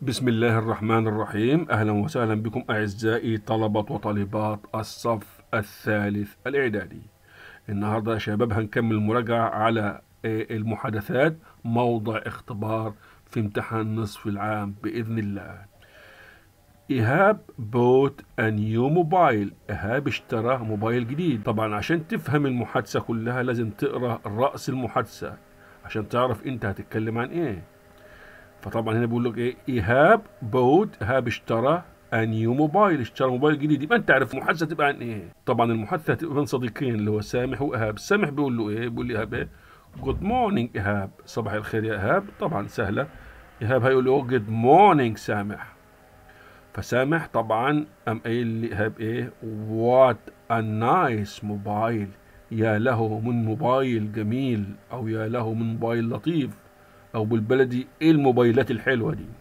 بسم الله الرحمن الرحيم أهلا وسهلا بكم أعزائي طلبة وطالبات الصف الثالث الإعدادي النهاردة يا شباب هنكمل مراجعة على آه، المحادثات موضع اختبار في امتحان نصف العام بإذن الله إيهاب بوت a new موبايل إيهاب اشترى موبايل جديد طبعا عشان تفهم المحادثة كلها لازم تقرأ رأس المحادثة عشان تعرف انت هتتكلم عن ايه فطبعا هنا بيقول لك ايه ايهاب بوت ايهاب اشترى نيو موبايل اشترى موبايل جديد يبقى انت عارف المحادثه تبقى عن ايه طبعا المحادثه هتبقى بين صديقين اللي هو سامح وايهاب سامح بيقول له ايه بيقول لايهاب ايه جود مورنينج ايهاب صباح الخير يا ايهاب طبعا سهله ايهاب هيقول له جود مورنينج سامح فسامح طبعا قام قايل لايهاب ايه وات ا نايس موبايل يا له من موبايل جميل او يا له من موبايل لطيف او بالبلدي ايه الموبايلات الحلوه دي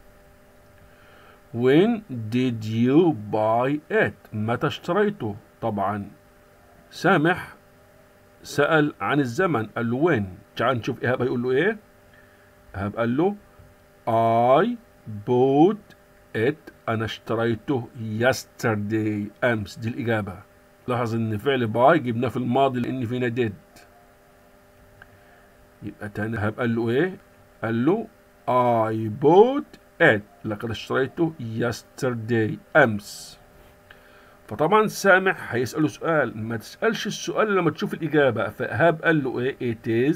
When did you buy it متى اشتريته طبعا سامح سأل عن الزمن قال له وين تعال نشوف ايهاب هيقول له ايه ايهاب قال له I bought it انا اشتريته yesterday امس دي الاجابه لاحظ ان فعل باي جبناه في الماضي لان فينا did يبقى تاني ايهاب قال له ايه قال له I bought it لقد اشتريته yesterday أمس فطبعا سامح هيسأله سؤال ما تسألش السؤال لما تشوف الإجابة فإيهاب قال له إيه it is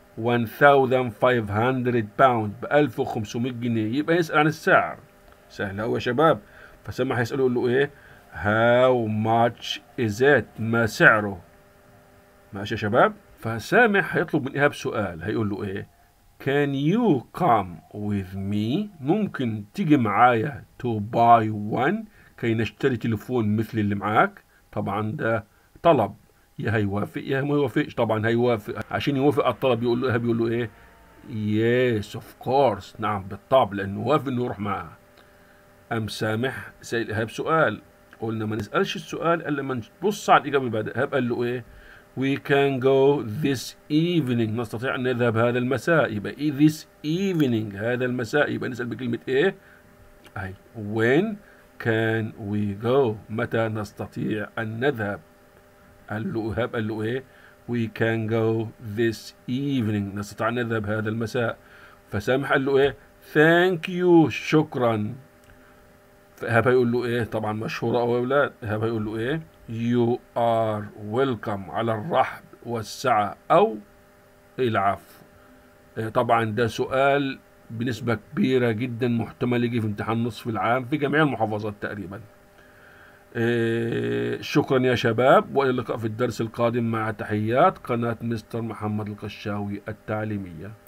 1500 باوند ب 1500 جنيه يبقى يسأل عن السعر سهل أوي يا شباب فسامح هيسأله يقول له إيه how much is it ما سعره ماشي يا شباب فسامح هيطلب من إيهاب سؤال هيقول له إيه Can you come with me؟ ممكن تيجي معايا to buy one كي نشتري تليفون مثل اللي معاك طبعا ده طلب يا هيوافق يا ما يوافقش طبعا هيوافق عشان يوافق على الطلب يقول له ايهاب يقول له ايه yes of course نعم بالطبع لانه وافق انه يروح معاه قام سامح سأل ايهاب سؤال قلنا ما نسألش السؤال الا لما نبص على الاجابه اللي بعدها ايهاب قال له ايه We can go this evening نستطيع أن نذهب هذا المساء يبقى إيه this evening هذا المساء يبقى نسأل بكلمة إيه أي when can we go متى نستطيع أن نذهب قال له إيهاب قال له إيه we can go this evening نستطيع أن نذهب هذا المساء فسامح قال له إيه thank you شكرا فإيهاب هيقول له إيه طبعا مشهورة أو أولاد إيهاب هيقول له إيه you are welcome على الرحب والسعة أو العفو إيه طبعا ده سؤال بنسبة كبيرة جدا محتمل يجي في امتحان نصف العام في جميع المحافظات تقريبا إيه شكرا يا شباب والى اللقاء في الدرس القادم مع تحيات قناة مستر محمد القشاوي التعليمية